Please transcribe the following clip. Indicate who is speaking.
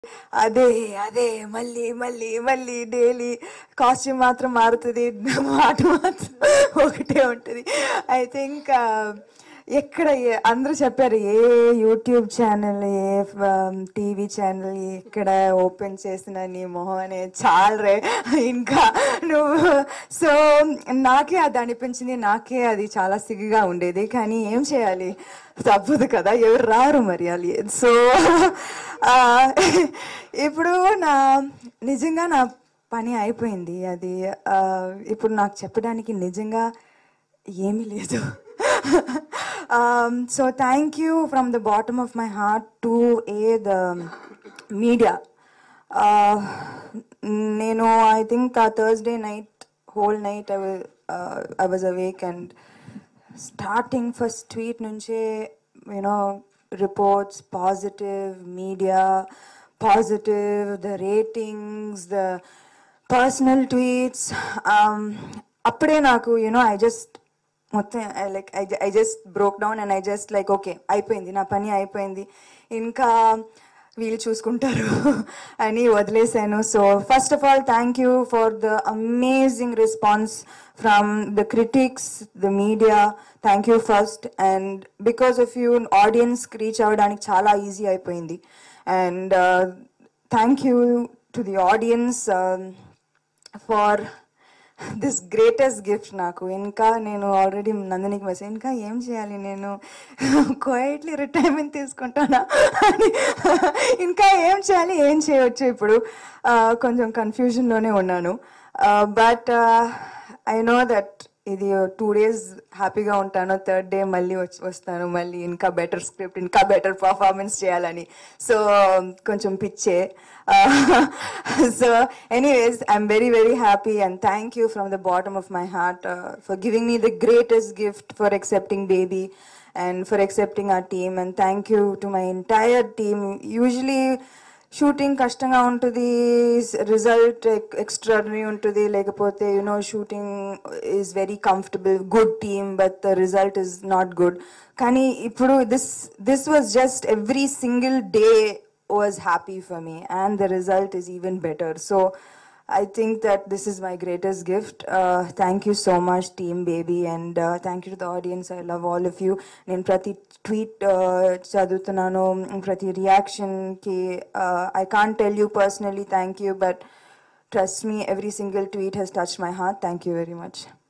Speaker 1: అదే అదే మళ్ళీ మళ్ళీ మళ్ళీ డైలీ కాస్ట్యూమ్ మాత్రం మారుతుంది మాట మాత్రం ఒకటే ఉంటుంది ఐ థింక్ ఎక్కడ ఏ- అందరూ చెప్పారు ఏ యూట్యూబ్ ఛానల్ ఏ టీవీ ఛానల్ ఎక్కడ ఓపెన్ చేసిన నీ మొహం అనేది చాలరే ఇంకా నువ్వు సో నాకే అది అనిపించింది నాకే అది చాలా సిగ్గుగా ఉండేది కానీ ఏం చేయాలి తప్పదు కదా ఎవరు రారు మరి అది సో ఆ, ఇప్పుడు నా నిజంగా నా పని అయిపోయింది అది ఆ, ఇప్పుడు నాకు చెప్పడానికి నిజంగా ఏమీ లేదు so thank you from the bottom of my heart to uh the media నేను I think uh Thursday night whole night I I was awake and starting first tweet నుంచే you know reports positive media positive the ratings the personal tweets అప్పుడే నాకు you know I just మొత్తం like I I just broke down and I just like okay అయిపోయింది నా పని అయిపోయింది ఇంకా వీళ్ళు చూసుకుంటారు అని వదిలేశాను so first of all thank you for the amazing response from the critics the media thank you first and because of you ఆడియన్స్కి రీచ్ అవ్వడానికి చాలా ఈజీ అయిపోయింది and thank you to the audience for this greatest gift నాకు ఇంకా నేను already నందినికి message ఇంకా ఏం చేయాలి నేను క్వైట్లీ రిటైర్మెంట్ తీసుకుంటానా అని ఇంకా ఏం చేయాలి ఏం చేయొచ్చు ఇప్పుడు ఆ, కొంచెం కన్ఫ్యూజన్లోనే ఉన్నాను బట్ ఐ నో దట్ ఇది టూ డేస్ హ్యాపీగా ఉంటాను థర్డ్ డే మళ్ళీ వచ్చి వస్తాను మళ్ళీ ఇంకా బెటర్ స్క్రిప్ట్ ఇంకా బెటర్ పర్ఫార్మెన్స్ చేయాలని సో కొంచెం పిచ్చే so anyways I'm very very happy and thank you from the bottom of my heart for giving me the greatest gift for accepting baby and for accepting our team and thank you to my entire team usually shooting కష్టంగా ఉంటుంది result extraordinary ఉంటుంది లేకపోతే you know shooting is very comfortable good team but the result is not good కానీ ఇప్పుడు this this was just every single day was happy for me and the result is even better so I think that this is my greatest gift. Uh, thank you so much, Team Baby, and uh, thank you to the audience. I love all of you. నేను ప్రతి tweet చదువుతున్నాను ప్రతి రియాక్షన్కి I can't tell you personally thank you but trust me every single tweet has touch my heart thank you very much